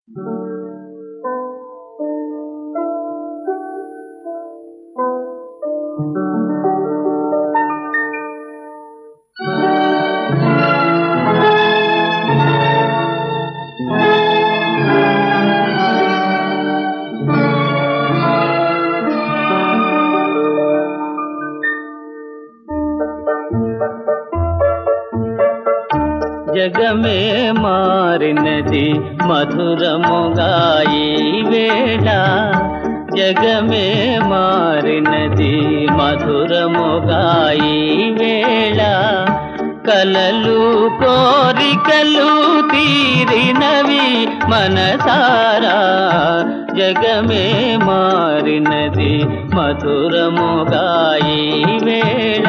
జగమే మారినది మధురముగా ఈ వేళ జగమే మారినది మధురముగా ఈ వేళ కలలు కోరికలు తీరినవి మనసారా జగమే మారినది మధురముగా ఈ వేళ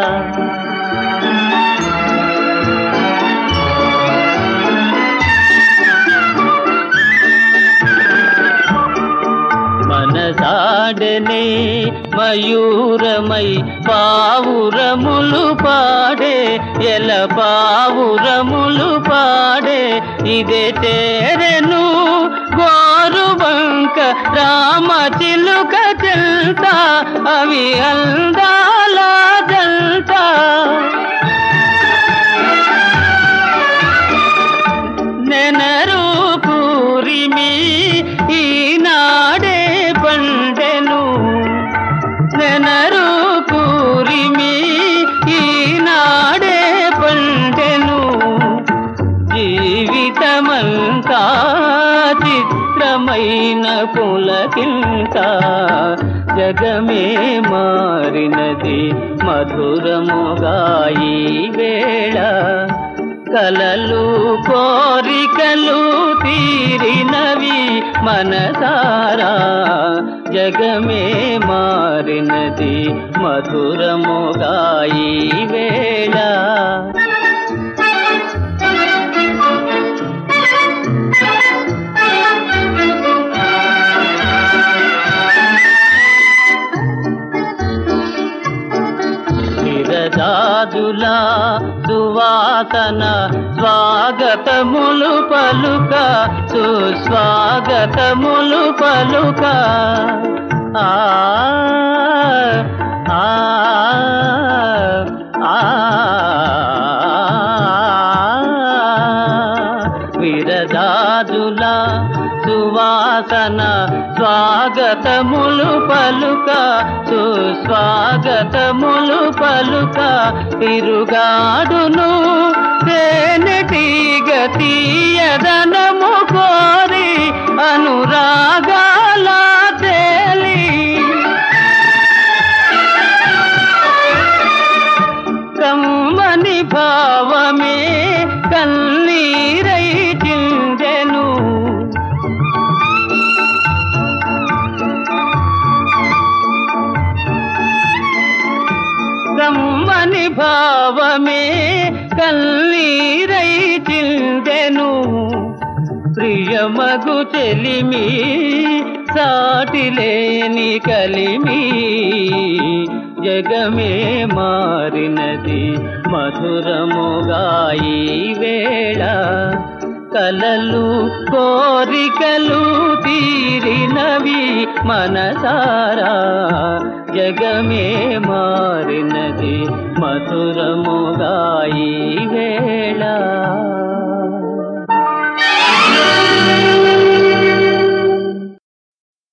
మనసాడనే మయూరమై పావురములు పాడే ఎల పావురములు పాడే ఇదే తేరెను గోరుబంక రామ చిలుక చెల్తా అవి అందాల జల్తా నెనరు కూరిమి ఈనాడే పండెను నెనరు కూరిమి ఈనాడే పండెను జీవితమంతా చిత్రమైన పులకింత జగమే మారినది మధురముగా ఈ వేళ కలలు కోరికలు తీరినవి మనసారా జగమే మారినది మధురముగా ఈ వేళ విరజాజులా సువాసన స్వాగతములు పలుక సుస్వాగతములు పలుక ఆ ఆ ఆ విరజాజులా సువాసన స్వాగతములు పలుక సుస్వాగతములు పలుక తిరుగాడును తేనెటీగ తీయదనము కోరి అనురాగాల తేలి కమ్మని భావమే కన్నీరై చిందెను కమ్మని భావమే కన్నీరై చిందెను ప్రియమగు చెలిమి సాటిలేని కలిమి జగమే మారినది మధురముగా ఈ వేళ కలలు కోరికలు తీరినవి మనసారా జగమే మారినది మధురముగా ఈ వేళ